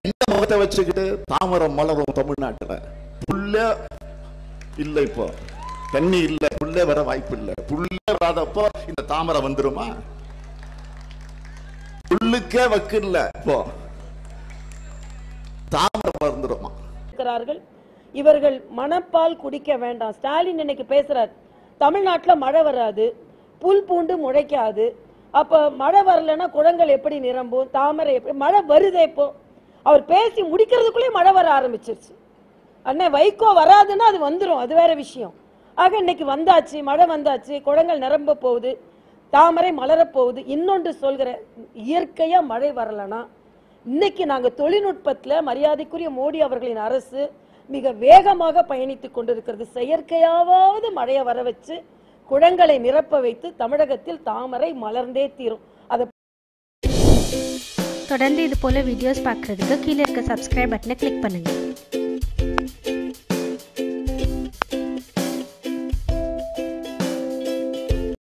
இந்த முகத்தை வச்சுக்கிட்டு தாமரை மலரும் தமிழ்நாட்டுல புல்ல இல்ல இப்போ தண்ணி இல்ல புல்ல வர வாய்ப்பு இல்ல புல்ல வராதப்போ இந்த தாமரை வந்துருமா புல்லுக்கே வக்கு இல்ல இப்போ தாமரை வந்துருமா இருக்கிறார்கள் இவர்கள் மணப்பால் குடிக்க வேண்டாம் ஸ்டாலின் இன்னைக்கு பேசுறார் தமிழ்நாட்டுல மழை வராது புல் பூண்டு முளைக்காது அப்ப மழை வரலைன்னா குளங்கள் எப்படி நிரம்பும் தாமரை எப்படி மழை வருதே இப்போ அவர் பேசி முடிக்கிறதுக்குள்ளே மழை வர ஆரம்பிச்சிருச்சு அண்ணே வைகோ வராதுன்னா அது வந்துடும் அது வேற விஷயம் ஆக இன்னைக்கு வந்தாச்சு மழை வந்தாச்சு குளங்கள் நிரம்ப போகுது தாமரை மலரப் போகுது இன்னொன்று சொல்கிறேன் இயற்கையா மழை வரலனா இன்னைக்கு நாங்க தொழில்நுட்பத்துல மரியாதைக்குரிய மோடி அவர்களின் அரசு மிக வேகமாக பயணித்துக் கொண்டிருக்கிறது செயற்கையாவது மழையை வர வச்சு குளங்களை நிரப்ப வைத்து தமிழகத்தில் தாமரை மலர்ந்தே தீரும் அதை தொடர்ந்து இது போல வீடியோஸ் பார்க்குறதுக்கு கீழே இருக்க சப்ஸ்கிரைப் பட்டனை கிளிக் பண்ணுங்கள்